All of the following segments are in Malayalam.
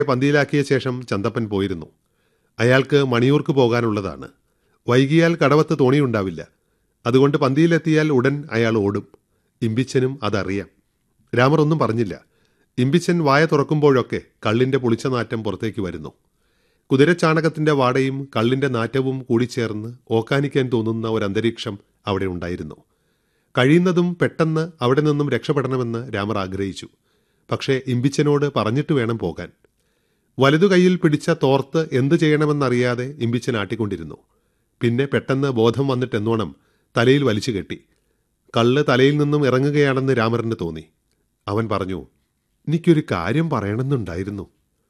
പന്തിയിലാക്കിയ ശേഷം ചന്തപ്പൻ പോയിരുന്നു അയാൾക്ക് മണിയൂർക്ക് പോകാനുള്ളതാണ് വൈകിയാൽ കടവത്ത് തോണിയുണ്ടാവില്ല അതുകൊണ്ട് പന്തിയിലെത്തിയാൽ ഉടൻ അയാൾ ഓടും ഇമ്പിച്ചനും അതറിയാം രാമർ ഒന്നും പറഞ്ഞില്ല ഇമ്പിച്ചൻ വായ തുറക്കുമ്പോഴൊക്കെ കള്ളിന്റെ പുളിച്ച നാറ്റം പുറത്തേക്ക് വരുന്നു കുതിരച്ചാണകത്തിന്റെ വാടയും കള്ളിന്റെ നാറ്റവും കൂടിച്ചേർന്ന് ഓക്കാനിക്കാൻ തോന്നുന്ന ഒരു അന്തരീക്ഷം അവിടെ ഉണ്ടായിരുന്നു കഴിയുന്നതും പെട്ടെന്ന് അവിടെ നിന്നും രക്ഷപ്പെടണമെന്ന് രാമർ ആഗ്രഹിച്ചു പക്ഷേ ഇമ്പിച്ചനോട് പറഞ്ഞിട്ട് വേണം പോകാൻ വലതു കൈയിൽ പിടിച്ച തോർത്ത് എന്തു ചെയ്യണമെന്നറിയാതെ ഇമ്പിച്ചൻ ആട്ടിക്കൊണ്ടിരുന്നു പിന്നെ പെട്ടെന്ന് ബോധം വന്നിട്ടെന്നോണം തലയിൽ വലിച്ചു കെട്ടി കള്ള് തലയിൽ നിന്നും ഇറങ്ങുകയാണെന്ന് രാമറിന് തോന്നി അവൻ പറഞ്ഞു എനിക്കൊരു കാര്യം പറയണമെന്നുണ്ടായിരുന്നു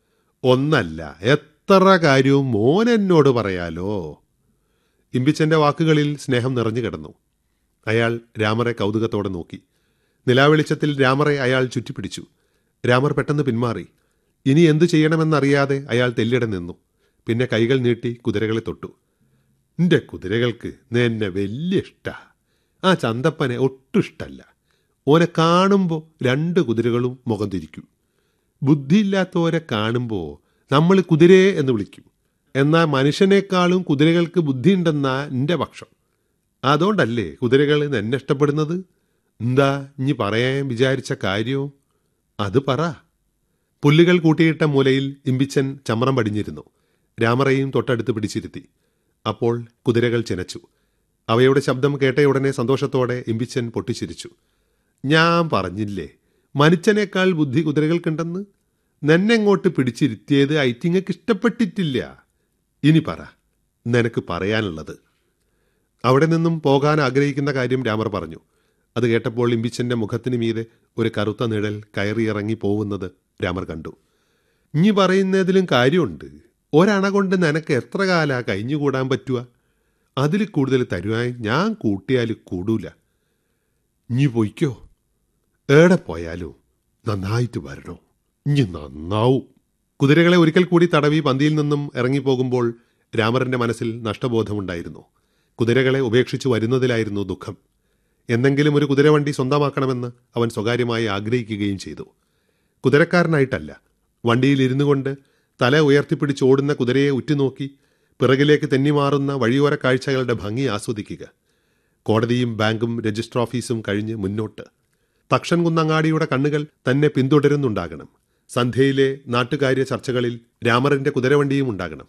ഒന്നല്ല എത്ര കാര്യവും മോൻ എന്നോട് പറയാലോ ഇമ്പിച്ചന്റെ വാക്കുകളിൽ സ്നേഹം നിറഞ്ഞു കിടന്നു അയാൾ രാമറെ കൗതുകത്തോടെ നോക്കി നിലാവെളിച്ചത്തിൽ രാമറെ അയാൾ ചുറ്റിപ്പിടിച്ചു രാമർ പെട്ടെന്ന് പിന്മാറി ഇനി എന്തു ചെയ്യണമെന്നറിയാതെ അയാൾ തെല്ലിട നിന്നു പിന്നെ കൈകൾ നീട്ടി കുതിരകളെ തൊട്ടു നിന്റെ കുതിരകൾക്ക് എന്നെ വലിയ ഇഷ്ടാ ആ ചന്തപ്പനെ ഒട്ടും ഇഷ്ടല്ല ഓനെ കാണുമ്പോൾ രണ്ട് കുതിരകളും മുഖം തിരിക്കും ബുദ്ധിയില്ലാത്തവരെ കാണുമ്പോൾ നമ്മൾ കുതിരയെ എന്ന് വിളിക്കും എന്നാൽ മനുഷ്യനേക്കാളും കുതിരകൾക്ക് ബുദ്ധിയുണ്ടെന്നാ എൻ്റെ പക്ഷം അതുകൊണ്ടല്ലേ കുതിരകൾ എന്നെ ഇഷ്ടപ്പെടുന്നത് എന്താ ഇനി പറയാൻ വിചാരിച്ച കാര്യവും അത് പറ പുല്ലുകൾ കൂട്ടിയിട്ട മൂലയിൽ ഇമ്പിച്ചൻ ചമ്രം പടിഞ്ഞിരുന്നു രാമറയും തൊട്ടടുത്ത് പിടിച്ചിരുത്തി അപ്പോൾ കുതിരകൾ ചിനച്ചു അവയുടെ ശബ്ദം കേട്ടയുടനെ സന്തോഷത്തോടെ ഇമ്പിച്ചൻ പൊട്ടിച്ചിരിച്ചു ഞാൻ പറഞ്ഞില്ലേ മനുഷ്യനേക്കാൾ ബുദ്ധി കുതിരകൾക്കുണ്ടെന്ന് നിന്നെങ്ങോട്ട് പിടിച്ചിരുത്തിയത് ഐറ്റിങ്ങക്ക് ഇഷ്ടപ്പെട്ടിട്ടില്ല ഇനി പറ നിനക്ക് പറയാനുള്ളത് അവിടെ നിന്നും പോകാൻ ആഗ്രഹിക്കുന്ന കാര്യം രാമർ പറഞ്ഞു അത് കേട്ടപ്പോൾ ഇമ്പിച്ചന്റെ മുഖത്തിന് മീതെ ഒരു കറുത്ത നിഴൽ കയറിയിറങ്ങി പോകുന്നത് രാമർ കണ്ടു ഇനി പറയുന്നതിലും കാര്യമുണ്ട് ഒരണ കൊണ്ട് നിനക്ക് എത്ര കാലാ കഴിഞ്ഞുകൂടാൻ പറ്റുക അതിൽ കൂടുതൽ തരുവാൻ ഞാൻ കൂട്ടിയാൽ കൂടൂല ഇനി പൊയ്ക്കോ ഏടെ പോയാലും നന്നായിട്ട് വരണോ ഇനി നന്നാവും കുതിരകളെ ഒരിക്കൽ കൂടി തടവി പന്തിയിൽ നിന്നും ഇറങ്ങിപ്പോകുമ്പോൾ രാമറിന്റെ മനസ്സിൽ നഷ്ടബോധമുണ്ടായിരുന്നു കുതിരകളെ ഉപേക്ഷിച്ചു വരുന്നതിലായിരുന്നു ദുഃഖം എന്തെങ്കിലും ഒരു കുതിരവണ്ടി സ്വന്തമാക്കണമെന്ന് അവൻ സ്വകാര്യമായി ആഗ്രഹിക്കുകയും ചെയ്തു കുതിരക്കാരനായിട്ടല്ല വണ്ടിയിൽ ഇരുന്നു കൊണ്ട് തല ഉയർത്തിപ്പിടിച്ച് ഓടുന്ന കുതിരയെ ഉറ്റുനോക്കി പിറകിലേക്ക് തെന്നിമാറുന്ന വഴിയോര കാഴ്ചകളുടെ ഭംഗി ആസ്വദിക്കുക കോടതിയും ബാങ്കും രജിസ്റ്റർ ഓഫീസും കഴിഞ്ഞ് മുന്നോട്ട് തക്ഷൻ കുന്നങ്ങാടിയുടെ കണ്ണുകൾ തന്നെ പിന്തുടരുന്നുണ്ടാകണം സന്ധ്യയിലെ നാട്ടുകാര്യ ചർച്ചകളിൽ രാമറിന്റെ കുതിരവണ്ടിയും ഉണ്ടാകണം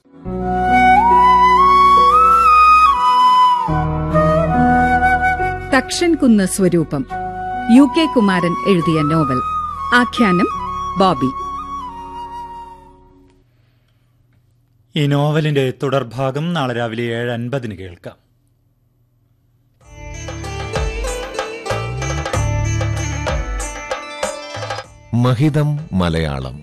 തക്ഷൻ കുന്ന് സ്വരൂപം യു കെ കുമാരൻ എഴുതിയ നോവൽ ആഖ്യാനം ബോബി ഈ നോവലിന്റെ തുടർഭാഗം നാളെ രാവിലെ ഏഴ് അൻപതിന് കേൾക്കാം മഹിതം മലയാളം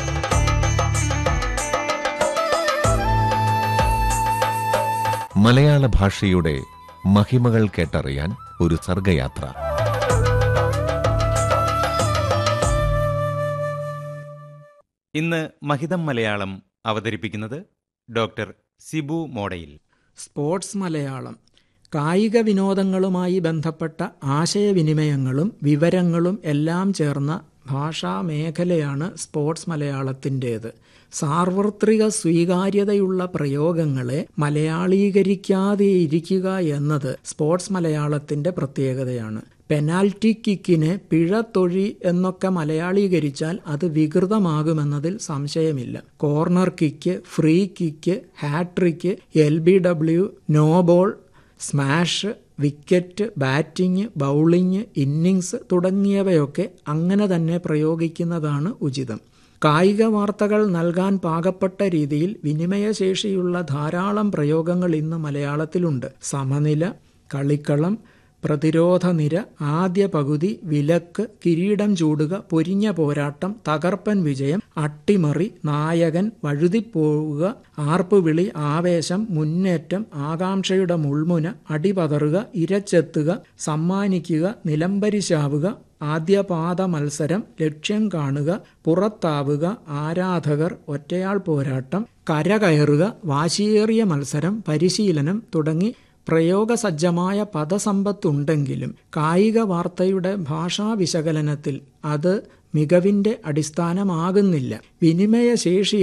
മലയാള ഭാഷയുടെ മഹിമകൾ കേട്ടറിയാൻ ഒരു സർഗയാത്ര ഇന്ന് മഹിതം മലയാളം അവതരിപ്പിക്കുന്നത് ഡോക്ടർ സിബു മോഡയിൽ സ്പോർട്സ് മലയാളം കായിക വിനോദങ്ങളുമായി ബന്ധപ്പെട്ട ആശയവിനിമയങ്ങളും വിവരങ്ങളും എല്ലാം ചേർന്ന ഭാഷാ മേഖലയാണ് സ്പോർട്സ് മലയാളത്തിൻ്റേത് സാർവത്രിക സ്വീകാര്യതയുള്ള പ്രയോഗങ്ങളെ മലയാളീകരിക്കാതെ ഇരിക്കുക എന്നത് സ്പോർട്സ് മലയാളത്തിൻ്റെ പ്രത്യേകതയാണ് പെനാൽറ്റി കിക്കിനെ പിഴ തൊഴി എന്നൊക്കെ മലയാളീകരിച്ചാൽ അത് വികൃതമാകുമെന്നതിൽ സംശയമില്ല corner kick free kick hattrick L B W no ball smash wicket batting bowling innings തുടങ്ങിയവയൊക്കെ അങ്ങനെ തന്നെ പ്രയോഗിക്കുന്നതാണ് ഉചിതം കായിക വാർത്തകൾ നൽകാൻ പാകപ്പെട്ട രീതിയിൽ വിനിമയശേഷിയുള്ള ധാരാളം പ്രയോഗങ്ങൾ ഇന്ന് മലയാളത്തിലുണ്ട് സമനില കളിക്കളം പ്രതിരോധ നിര ആദ്യ പകുതി വിലക്ക് കിരീടം ചൂടുക പൊരിഞ്ഞ പോരാട്ടം തകർപ്പൻ വിജയം അട്ടിമറി നായകൻ വഴുതിപ്പോവുക ആർപ്പുവിളി ആവേശം മുന്നേറ്റം ആകാംക്ഷയുടെ മുൾമുന അടിപതറുക ഇരച്ചെത്തുക സമ്മാനിക്കുക നിലംപരിശാവുക ആദ്യപാദ മത്സരം ലക്ഷ്യം കാണുക പുറത്താവുക ആരാധകർ ഒറ്റയാൾ പോരാട്ടം കരകയറുക വാശിയേറിയ മത്സരം പരിശീലനം തുടങ്ങി പ്രയോഗസജ്ജമായ പദസമ്പത്തുണ്ടെങ്കിലും കായിക വാർത്തയുടെ ഭാഷാ വിശകലനത്തിൽ അത് മികവിൻ്റെ അടിസ്ഥാനമാകുന്നില്ല വിനിമയശേഷി